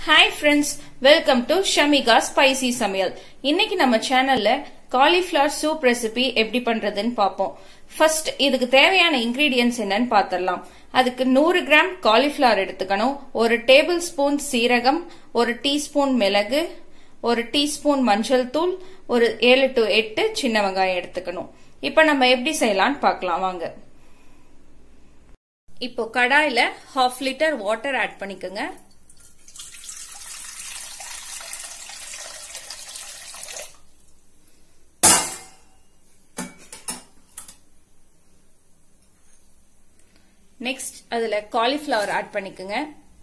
hi friends welcome to Shamika spicy சமையல் இன்னைக்கு நம்ம சேனல்ல காலிஃபிளவர் சூப் ரெசிபி எப்படி பண்றதுன்னு பார்ப்போம் ஃபர்ஸ்ட் இதுக்கு தேவையான இன்கிரீடியன்ஸ் என்னன்னு பார்த்துடலாம் அதுக்கு நூறு கிராம் காலிஃபிளவர் எடுத்துக்கணும் ஒரு டேபிள் ஸ்பூன் சீரகம் ஒரு டீஸ்பூன் மிளகு ஒரு டீஸ்பூன் மஞ்சள் தூள் ஒரு ஏழு டு எட்டு சின்ன வெங்காயம் எடுத்துக்கணும் இப்போ நம்ம எப்படி செய்யலாம்னு பார்க்கலாம் வாங்க இப்போ கடாயில ஹாஃப் லிட்டர் வாட்டர் ஆட் பண்ணிக்கோங்க நெக்ஸ்ட் அதுல காலிஃபிளவர் ஆட் பண்ணிக்கோங்க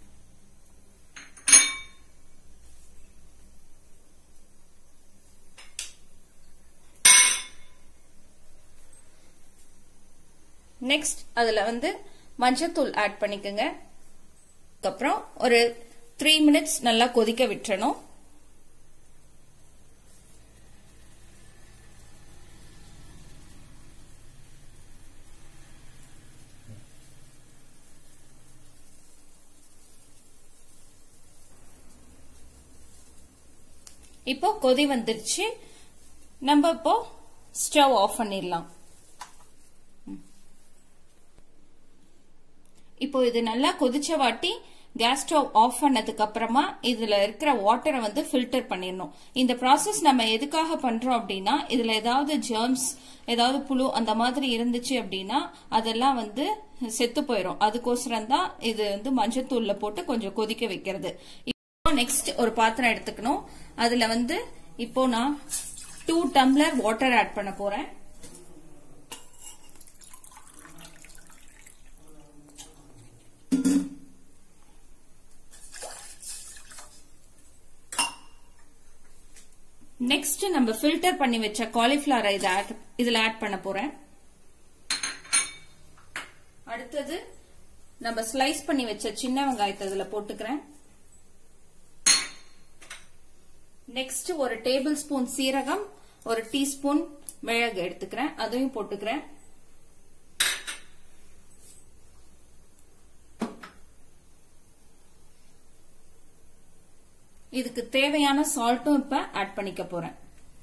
நெக்ஸ்ட் அதுல வந்து மஞ்சத்தூள் ஆட் பண்ணிக்கோங்க அப்புறம் ஒரு த்ரீ மினிட்ஸ் நல்லா கொதிக்க விட்டுறணும் இப்போ கொதி வந்துருச்சு நம்ம இப்போ ஸ்டவ் ஆஃப் பண்ணிடலாம் இப்போ இது நல்லா கொதிச்ச வாட்டி கேஸ் ஸ்டவ் ஆஃப் பண்ணதுக்கு அப்புறமா இதுல இருக்கிற வாட்டரை வந்து ஃபில்டர் பண்ணிடணும் இந்த ப்ராசஸ் நம்ம எதுக்காக பண்றோம் அப்படின்னா இதுல ஏதாவது ஜெர்ம்ஸ் ஏதாவது புழு அந்த மாதிரி இருந்துச்சு அப்படின்னா அதெல்லாம் வந்து செத்து போயிடும் அதுக்கோசரம் தான் இது வந்து மஞ்சத்தூள்ல போட்டு கொஞ்சம் கொதிக்க வைக்கிறது இப்போ நெக்ஸ்ட் ஒரு பாத்திரம் எடுத்துக்கணும் அதுல வந்து இப்போ நான் டூ டம்ளர் வாட்டர் ஆட் பண்ண போறேன் நெக்ஸ்ட் நம்ம ஃபில்டர் பண்ணி வச்ச காலிஃபிளவர் இதை இதுல ஆட் பண்ண போறேன் அடுத்தது நம்ம ஸ்லைஸ் பண்ணி வச்ச சின்ன வெங்காயத்தை இதுல போட்டுக்கிறேன் நெக்ஸ்ட் ஒரு டேபிள் ஸ்பூன் சீரகம் ஒரு டீஸ்பூன் மிளகு எடுத்துக்கிறேன் அதையும் போட்டுக்கிறேன் இதுக்கு தேவையான சால்ட்டும் இப்ப ஆட் பண்ணிக்க போறேன்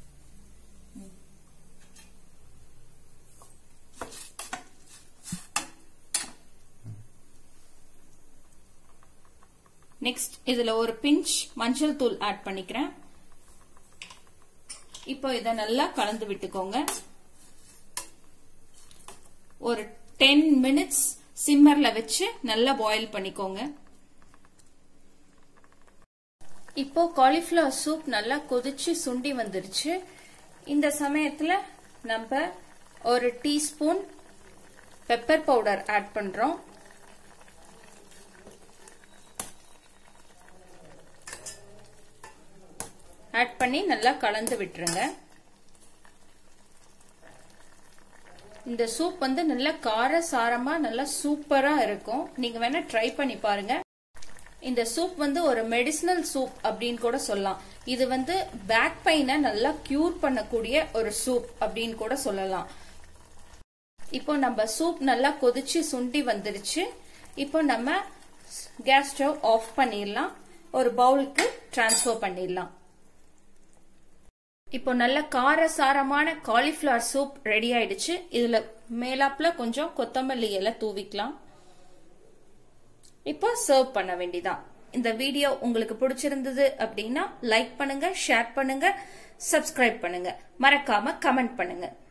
நெக்ஸ்ட் இதுல ஒரு பிஞ்ச் மஞ்சள் தூள் ஆட் பண்ணிக்கிறேன் இப்போ இதை நல்லா கலந்து விட்டுக்கோங்க ஒரு டென் மினிட்ஸ் சிம்மர்ல வச்சு நல்லா பாயில் பண்ணிக்கோங்க இப்போ காலிஃபிளவர் சூப் நல்லா கொதிச்சு சுண்டி வந்துருச்சு இந்த சமயத்துல நம்ம ஒரு டீஸ்பூன் பெப்பர் பவுடர் ஆட் பண்றோம் ஆட் பண்ணி நல்லா கலந்து விட்டுருங்க இந்த சூப் வந்து நல்ல கார சாரமா நல்லா சூப்பரா இருக்கும் நீங்க வேணா ட்ரை பண்ணி பாருங்க இந்த சூப் வந்து ஒரு மெடிசினல் சூப் அப்படின்னு கூட சொல்லலாம் இது வந்து பேக் பெயினை நல்லா கியூர் பண்ணக்கூடிய ஒரு சூப் அப்படின்னு கூட சொல்லலாம் இப்போ நம்ம சூப் நல்லா கொதிச்சு சுண்டி வந்துருச்சு இப்போ நம்ம கேஸ் ஸ்டவ் ஆஃப் பண்ணிடலாம் ஒரு பவுலுக்கு டிரான்ஸ்ஃபர் பண்ணிடலாம் இப்போ நல்ல காரசாரமான காலிஃபிளவர் சூப் ரெடி ஆயிடுச்சு இதுல மேலாப்ல கொஞ்சம் கொத்தமல்லி இலை தூவிக்கலாம் இப்போ சர்வ் பண்ண வேண்டிதான் இந்த வீடியோ உங்களுக்கு பிடிச்சிருந்தது அப்படின்னா லைக் பண்ணுங்க ஷேர் பண்ணுங்க சப்ஸ்கிரைப் பண்ணுங்க மறக்காம கமெண்ட் பண்ணுங்க